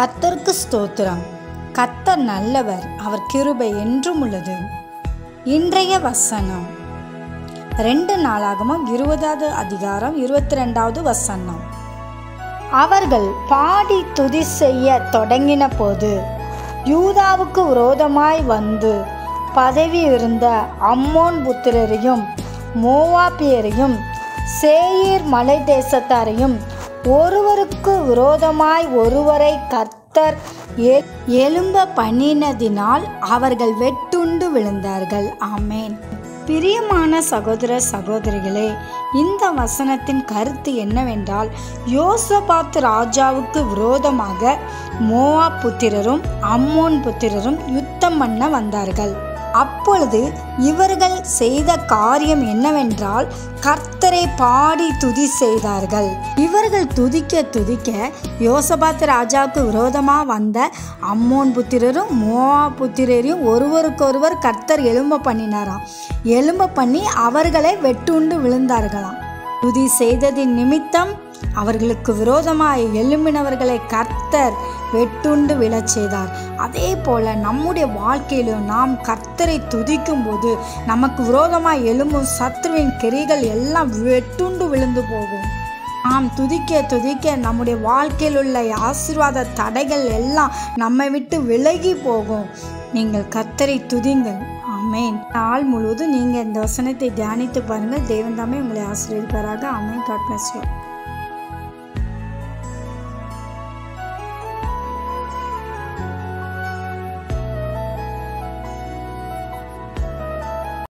கர்த்தருக்கு ஸ்தோத்திரம் கர்த்தர் நல்லவர் அவர் கிருபை என்றும் உள்ளது இன்றைய வசனம் ரெண்டு நாளாகமும் இருபதாவது அதிகாரம் இருபத்தி ரெண்டாவது வசனம் அவர்கள் பாடி துதி செய்ய தொடங்கின போது யூதாவுக்கு விரோதமாய் வந்து பதவி இருந்த அம்மோன் புத்திரரையும் மோவாப்பியரையும் சேயீர் மலை தேசத்தாரையும் ஒருவருக்கு விரோதமாய் ஒருவரை கர்த்தர் எ- எழும்ப பண்ணினதினால் அவர்கள் வெட்டுண்டு விழுந்தார்கள் ஆமேன் பிரியமான சகோதர சகோதரிகளே இந்த வசனத்தின் கருத்து என்னவென்றால் யோசபாத் ராஜாவுக்கு விரோதமாக மோவா புத்திரரும் அம்மோன் புத்திரரும் யுத்தம் பண்ண வந்தார்கள் அப்பொழுது இவர்கள் செய்த காரியம் என்னவென்றால் கர்த்தரை பாடி துதி செய்தார்கள் இவர்கள் துதிக்க துதிக்க யோசபாத் ராஜாவுக்கு விரோதமாக வந்த அம்மோன் புத்திரரும் மோவா புத்திரரையும் ஒருவருக்கொருவர் கர்த்தர் எழும்ப பண்ணினாராம் எழும்ப பண்ணி அவர்களை வெட்டுண்டு விழுந்தார்களாம் துதி செய்ததின் நிமித்தம் அவர்களுக்கு விரோதமாய் எழும்பினவர்களை கர்த்தர் வெட்டுண்டு விழச் செய்தார் அதே போல நம்முடைய வாழ்க்கையிலும் நாம் கர்த்தரை துதிக்கும் போது நமக்கு விரோதமாய் எழும்பும் சத்ருவின் கிரிகள் எல்லாம் வெட்டுண்டு விழுந்து போகும் நாம் துதிக்க துதிக்க நம்முடைய வாழ்க்கையில் உள்ள ஆசீர்வாத தடைகள் எல்லாம் நம்மை விட்டு விலகி போகும் நீங்கள் கர்த்தரை துதிங்கள் ஆமேன் நாள் முழுவதும் நீங்கள் இந்த வசனத்தை தியானித்து பாருங்கள் தேவன் தாமே உங்களை ஆசீர்வதிப்பாராக ஆமேன் காட் bless you